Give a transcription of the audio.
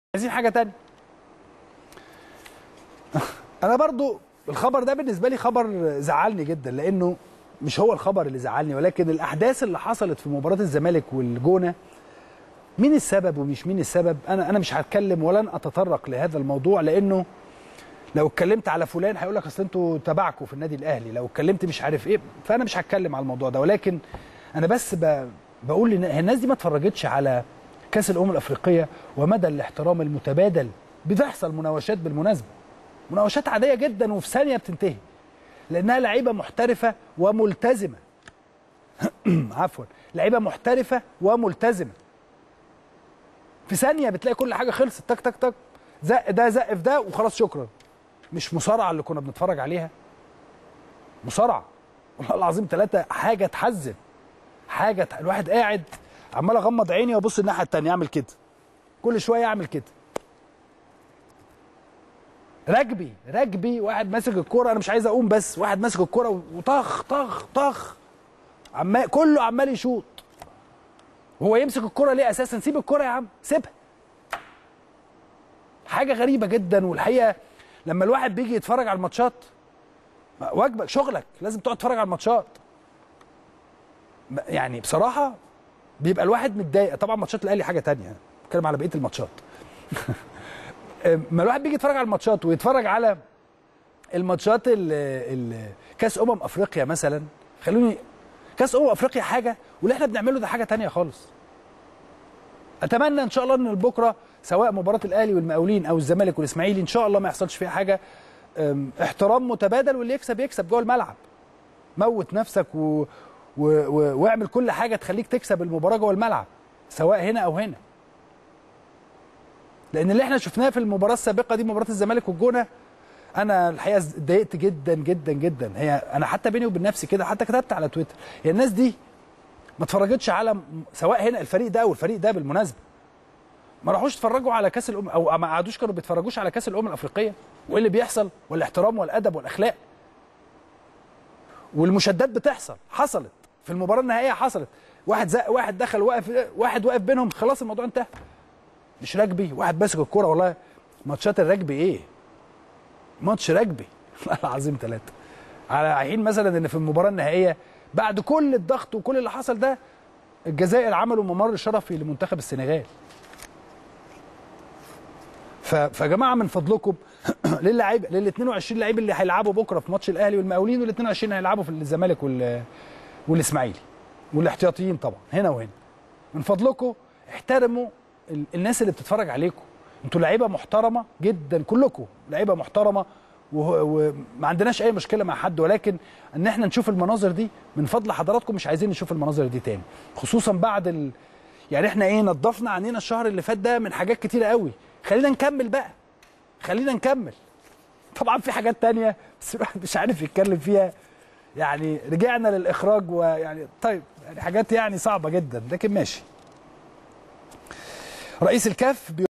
عايزين حاجه تانية انا برضو الخبر ده بالنسبه لي خبر زعلني جدا لانه مش هو الخبر اللي زعلني ولكن الاحداث اللي حصلت في مباراه الزمالك والجونه مين السبب ومش مين السبب انا انا مش هتكلم ولن اتطرق لهذا الموضوع لانه لو اتكلمت على فلان هيقول لك اصل انتوا تبعكم في النادي الاهلي لو اتكلمت مش عارف ايه فانا مش هتكلم على الموضوع ده ولكن انا بس ب... بقول لن... الناس دي ما اتفرجتش على كاس الامم الافريقيه ومدى الاحترام المتبادل بتحصل مناوشات بالمناسبه مناوشات عاديه جدا وفي ثانيه بتنتهي لانها لعيبه محترفه وملتزمه عفوا لعيبه محترفه وملتزمه في ثانيه بتلاقي كل حاجه خلصت تك تك تك زق ده زق في ده وخلاص شكرا مش مصارعه اللي كنا بنتفرج عليها مصارعه والله العظيم ثلاثه حاجه تحزن حاجه ت... الواحد قاعد عمال اغمض عيني وابص الناحيه الثانيه اعمل كده كل شويه اعمل كده رجبي رجبي واحد ماسك الكوره انا مش عايز اقوم بس واحد ماسك الكوره وطخ طخ طخ عمال كله عمال يشوط هو يمسك الكوره ليه اساسا سيب الكوره يا عم سيبها حاجه غريبه جدا والحقيقه لما الواحد بيجي يتفرج على الماتشات واجبك شغلك لازم تقعد تتفرج على الماتشات يعني بصراحه بيبقى الواحد متضايق طبعا ماتشات الاهلي حاجه تانية بتكلم على بقيه الماتشات ما الواحد بيجي يتفرج على الماتشات ويتفرج على الماتشات ال كاس امم افريقيا مثلا خلوني كاس امم افريقيا حاجه واللي احنا بنعمله ده حاجه تانية خالص اتمنى ان شاء الله ان بكره سواء مباراه الاهلي والمقاولين او الزمالك والاسماعيلي ان شاء الله ما يحصلش فيها حاجه احترام متبادل واللي يكسب يكسب جوه الملعب موت نفسك و... و... و... واعمل كل حاجه تخليك تكسب المباراه جوه الملعب سواء هنا او هنا لان اللي احنا شفناه في المباراه السابقه دي مباراه الزمالك والجونه انا الحقيقه اتضايقت جدا جدا جدا هي انا حتى بيني وبين نفسي كده حتى كتبت على تويتر هي الناس دي ما اتفرجتش على سواء هنا الفريق ده او الفريق ده بالمناسبه ما راحوش اتفرجوا على كاس الامم او ما قعدوش كانوا بيتفرجوش على كاس الامم الافريقيه وايه اللي بيحصل والاحترام والادب والاخلاق والمشادات بتحصل حصلت في المباراه النهائيه حصلت واحد زق واحد دخل واقف واحد واقف بينهم خلاص الموضوع انتهى مش رجبي واحد ماسك الكوره والله ماتشات الرجبي ايه ماتش رجبي والله العظيم ثلاثه على حين مثلا ان في المباراه النهائيه بعد كل الضغط وكل اللي حصل ده الجزائر عملوا ممر شرفي لمنتخب السنغال فيا جماعه من فضلكم للاعيبه لل 22 لعيب اللي هيلعبوا بكره في ماتش الاهلي والمقاولين وال 22 هيلعبوا في الزمالك وال والاسماعيلي والاحتياطيين طبعا هنا وهنا من فضلكم احترموا الناس اللي بتتفرج عليكم انتوا لعيبه محترمه جدا كلكم لعيبه محترمه وما عندناش اي مشكله مع حد ولكن ان احنا نشوف المناظر دي من فضل حضراتكم مش عايزين نشوف المناظر دي تاني خصوصا بعد ال... يعني احنا ايه نظفنا عنينا الشهر اللي فات ده من حاجات كتيره قوي خلينا نكمل بقى خلينا نكمل طبعا في حاجات تانية بس الواحد مش عارف يتكلم فيها يعني رجعنا للاخراج ويعني طيب يعني حاجات يعني صعبه جدا لكن ماشي رئيس الكاف